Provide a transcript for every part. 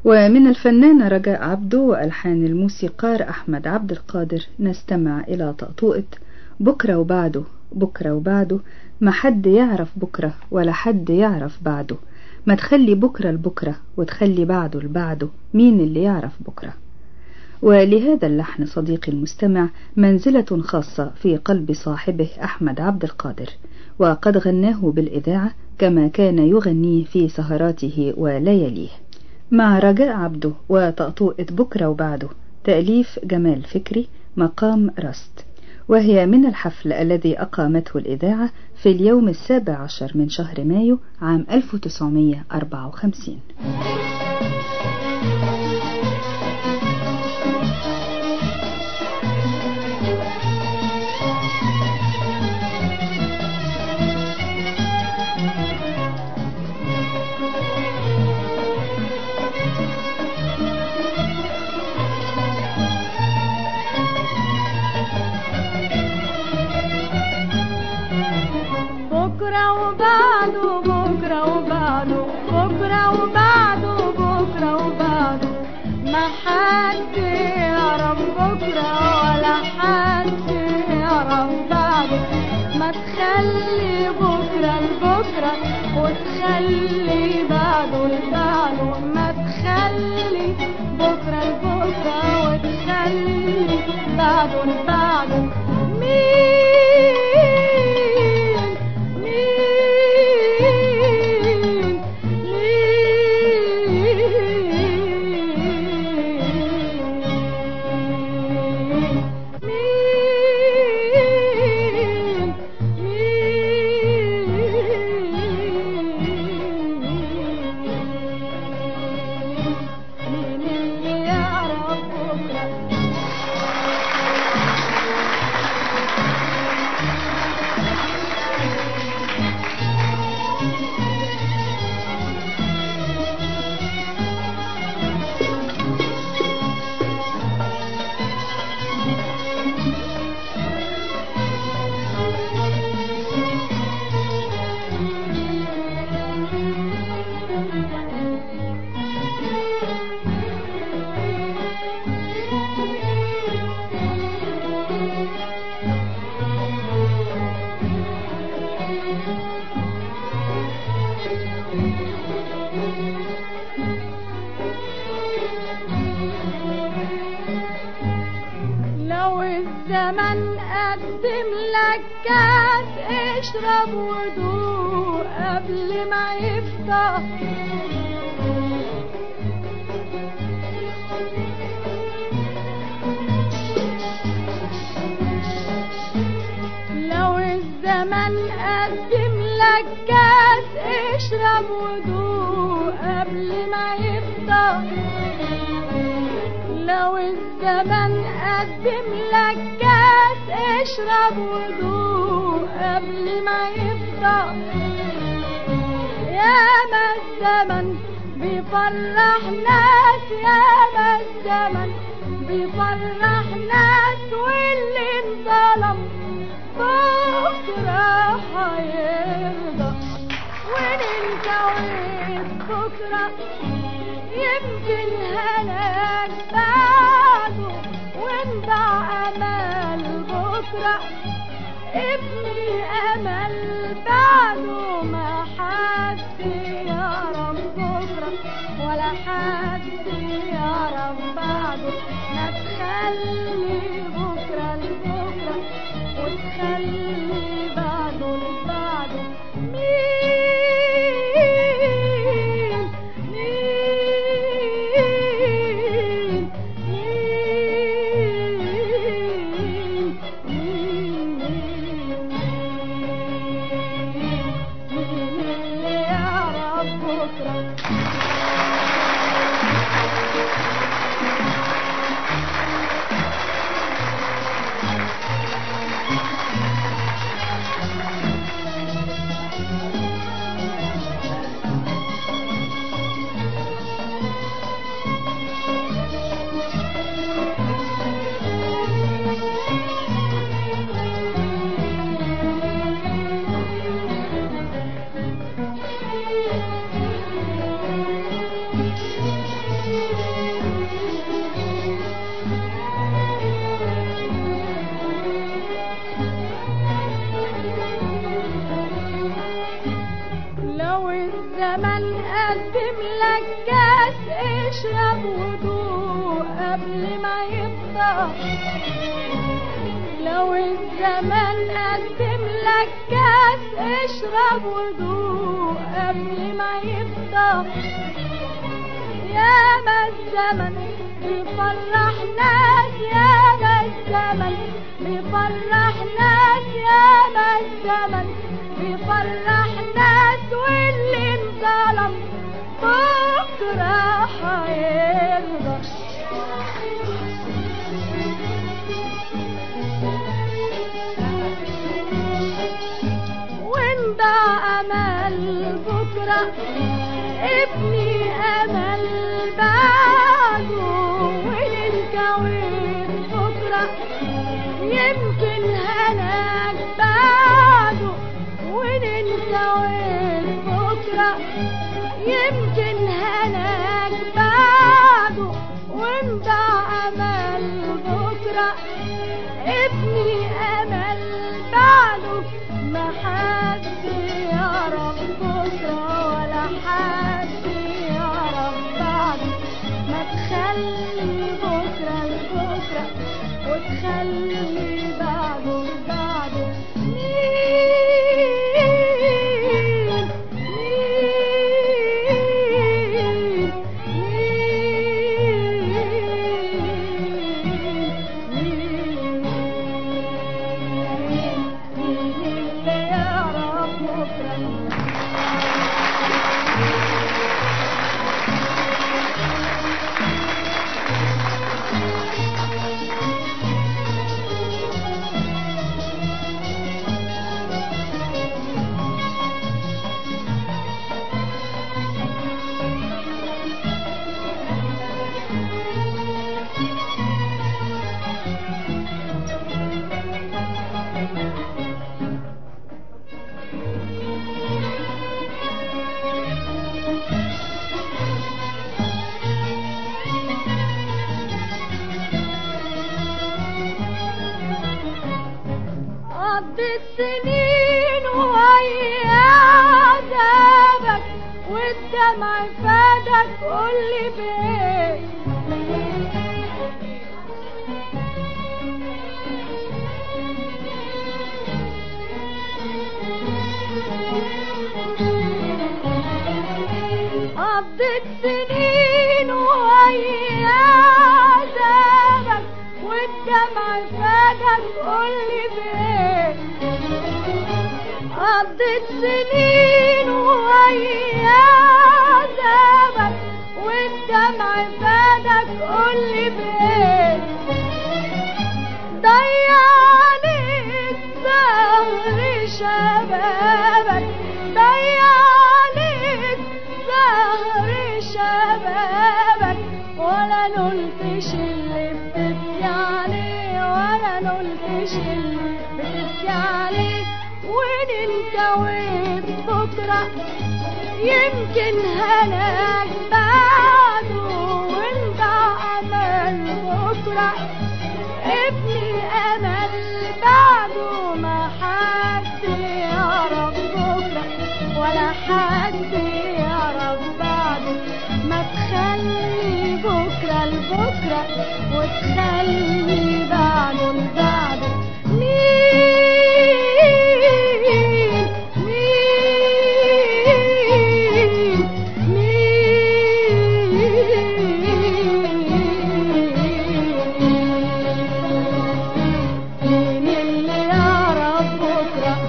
ومن الفنانة رجاء عبده وألحان الموسيقار أحمد عبد القادر نستمع إلى طقطوقة بكرة وبعده بكرة وبعده ما حد يعرف بكرة ولا حد يعرف بعده ما تخلي بكرة لبكرة وتخلي بعده لبعده مين اللي يعرف بكرة ولهذا اللحن صديقي المستمع منزلة خاصة في قلب صاحبه أحمد عبد القادر وقد غناه بالإذاعة كما كان يغنيه في سهراته ولياليه مع رجاء عبده وطقطوقة بكرة وبعده تأليف جمال فكري مقام رست وهي من الحفل الذي أقامته الإذاعة في اليوم السابع عشر من شهر مايو عام 1954 بكرة وبعده بكرة وبعده بكرة وبعده بكرة وبعده ما حد يعرف بكرة ولا حد يعرف بعده ما تخلي بكرة لبكرة وتخلي بعده لبعده ما تخلي بكرة لبكرة وتخلي بعده لبعده مين مين مين مين مين اللي يعرف بكره لو الزمن قدم لك كاس اشرب ودوق قبل ما يفتح لو الزمن قدم لك كاس اشرب ودوق قبل ما يفتح لو الزمن قدم لك كاس اشرب ودوق قبل ما يفضى يا ما الزمن بيفرح ناس يا ما الزمن بيفرح ناس واللي انظلم بكرة هيرضى وين انت وين بكرة يمكن هلاك بعده وانضع امل بكرة ابني امل بعده ما حد يعرف بكرة ولا حد يعرف بعده ما تخلي بكرة لبكرة وتخلي بعده لبعده مين مين مين مين مين اللي يعرف بكره اشرب وضوء قبل ما يفضى لو الزمن قدم لك كاس اشرب وضوء قبل ما يفضى يا ما الزمن بيفرح ناس يا ما الزمن بيفرح ناس يا ما الزمن بيفرح ناس واللي انظلم بكره هيرضى وانت امل بكره ابني امل بعده وننكوين بكره يمكن هناك بعده وننكوين بكره يمكن هناك بعده وانت امل بكره ابني امل بعده ما حد يعرف بكره ولا حد يعرف بعده ما تخلي بكره لبكره وتخلي بعده لبعده مين مين مين مين اللي يعرف بكره قضيت سنين وهي عذابك والدمع فادك قولي بايه قضيت سنين وهي عذابك والدمع فادك قولي بايه قضيت سنين وهي عذابك والدمع فادك قولي بايه ضيع عليك زهر شبابك ضيع عليك زهر شبابك ولا نلتش اللي بتبكي عليه ولا نلتش اللي بتبكي عليه وننكويت بكرة يمكن هناك بعده وانت امل بكرة ابني امل بعده ما حد يعرف بكرة ولا حد يعرف بعده ما تخلي بكرة لبكرة وتخلي بعده لبعده مين مين مين مين اللي يعرف بكره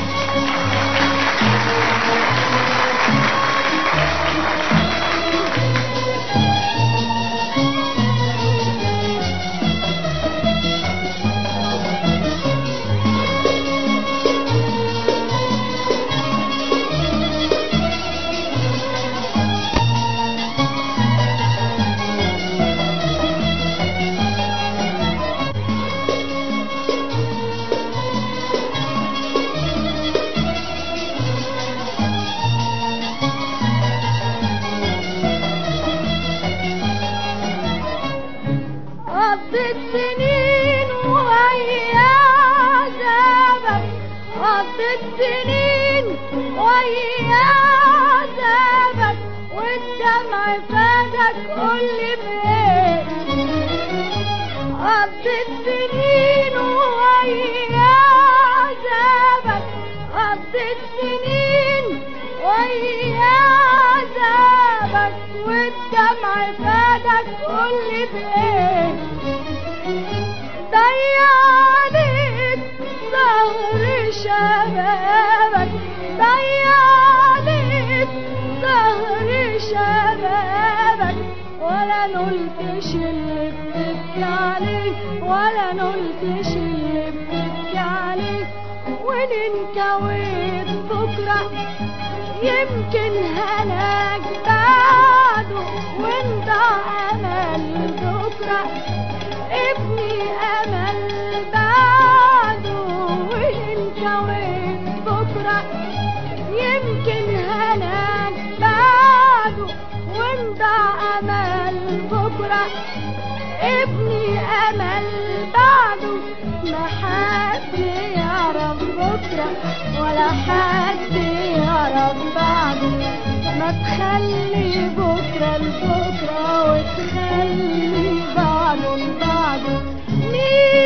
قضيت سنين وهي عذابك قضيت سنين وهي عذابك والدمع فات فادك قولي بايه قضيت سنين ويا عذابك قضيت سنين ويا عذابك والدمع فادك قولي بايه ضيع عليك ظهر شبابك ضيع عليك ظهر شبابك ولا نلتش اللي بتبكي عليه ولا نلتش اللي بتبكي عليه وننكويت بكرة يمكن هلاك بعده وانت امل بكرة ابني امل بعده وننكويت بكرة يمكن هلاك بعده وانت امل بكرة ابني امل بعده ما حد يعرف بكرة ولا حد يعرف بعده ما تخلي بكرة لبكرة وتخلي بعده لبعده مين